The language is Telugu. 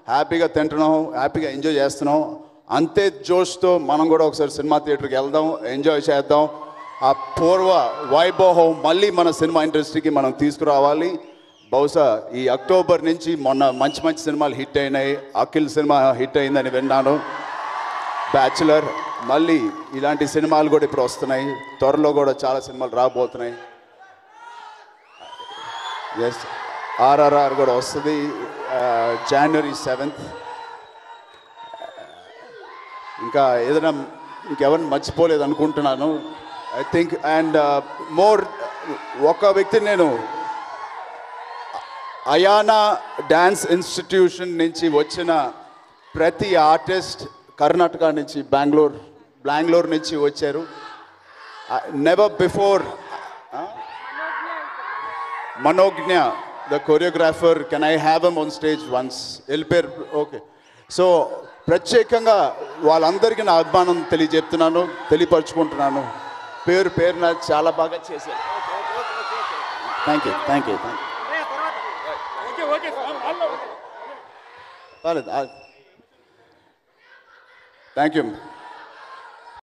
హ్యాపీగా తింటున్నాం హ్యాపీగా ఎంజాయ్ చేస్తున్నాం అంతే జోష్తో మనం కూడా ఒకసారి సినిమా థియేటర్కి వెళ్దాం ఎంజాయ్ చేద్దాం ఆ పూర్వ వైభవం మళ్ళీ మన సినిమా ఇండస్ట్రీకి మనం తీసుకురావాలి బహుశా ఈ అక్టోబర్ నుంచి మొన్న మంచి మంచి సినిమాలు హిట్ అయినాయి అఖిల్ సినిమా హిట్ అయిందని విన్నాను బ్యాచులర్ మళ్ళీ ఇలాంటి సినిమాలు కూడా ఇప్పుడు వస్తున్నాయి త్వరలో కూడా చాలా సినిమాలు రాబోతున్నాయి ఎస్ ఆర్ఆర్ఆర్ కూడా వస్తుంది జనవరి సెవెంత్ ఇంకా ఏదైనా ఇంకెవరిని మర్చిపోలేదు అనుకుంటున్నాను ఐ థింక్ అండ్ మోర్ ఒక వ్యక్తిని నేను అయానా డ్యాన్స్ ఇన్స్టిట్యూషన్ నుంచి వచ్చిన ప్రతి ఆర్టిస్ట్ కర్ణాటక నుంచి బెంగళూరు బెంగళూరు నుంచి వచ్చారు never before Manogna the choreographer can I have em on stage once వెళ్ళిపోయారు ఓకే సో ప్రత్యేకంగా వాళ్ళందరికీ నా అభిమానం తెలియజెప్తున్నాను తెలియపరుచుకుంటున్నాను పేరు పేరున చాలా బాగా చేశారు thank you thank you thank you thank you